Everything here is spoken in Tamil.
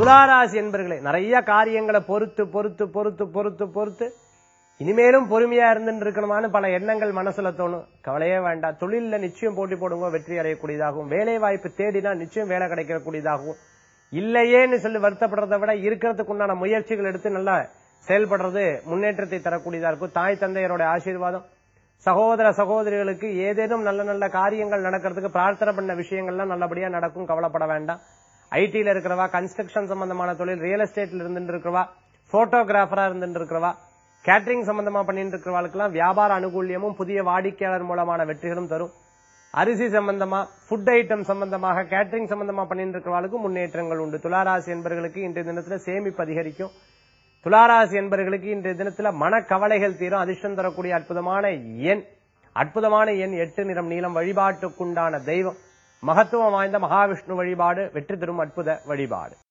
துளாராசி என்பர்களே நிறைய காரியங்களை பொறுத்து பொறுத்து பொறுத்து பொறுத்து பொறுத்து இனிமேலும் பொறுமையா இருந்துட்டு இருக்கணுமான்னு பல எண்ணங்கள் மனசுல தோணும் கவலையே வேண்டாம் தொழில்ல நிச்சயம் போட்டி போடுங்க வெற்றி அடையக்கூடியதாகவும் வேலை வாய்ப்பு தேடினா நிச்சயம் வேலை கிடைக்கக்கூடியதாகவும் இல்லையேன்னு சொல்லி வருத்தப்படுறதை விட இருக்கிறதுக்கு உண்டான முயற்சிகள் எடுத்து நல்லா செயல்படுறது முன்னேற்றத்தை தரக்கூடியதா இருக்கும் தாய் தந்தையரோட ஆசீர்வாதம் சகோதர சகோதரிகளுக்கு ஏதேனும் நல்ல நல்ல காரியங்கள் நடக்கிறதுக்கு பிரார்த்தனை பண்ண விஷயங்கள்லாம் நல்லபடியா நடக்கும் கவலைப்பட வேண்டாம் ஐடில இருக்கிறவா கன்ஸ்ட்ரக்ஷன் சம்பந்தமான தொழில் ரியல் எஸ்டேட்ல இருந்துட்டு இருக்கிறவா போட்டோகிராஃபரா இருந்துட்டு இருக்கிறவா கேட்டரிங் சம்பந்தமா பண்ணிட்டு இருக்கிறவாளுக்கெல்லாம் வியாபார அனுகூல்யமும் புதிய வாடிக்கையாளர் மூலமான வெற்றிகளும் தரும் அரிசி சம்பந்தமா ஃபுட் ஐட்டம் சம்பந்தமாக கேட்டரிங் சம்பந்தமா பண்ணிட்டு இருக்கிறவாளுக்கு முன்னேற்றங்கள் உண்டு துளாராசி என்பவர்களுக்கு இன்றைய தினத்துல சேமிப்பு அதிகரிக்கும் துளாராசி என்பவர்களுக்கு இன்றைய தினத்துல மனக்கவலைகள் தீரும் அதிர்ஷ்டம் தரக்கூடிய அற்புதமான எண் அற்புதமான எண் எட்டு நிறம் நீளம் வழிபாட்டுக்குண்டான தெய்வம் மகத்துவம் வாய்ந்த மகாவிஷ்ணு வழிபாடு வெற்றி தரும் அற்புத வழிபாடு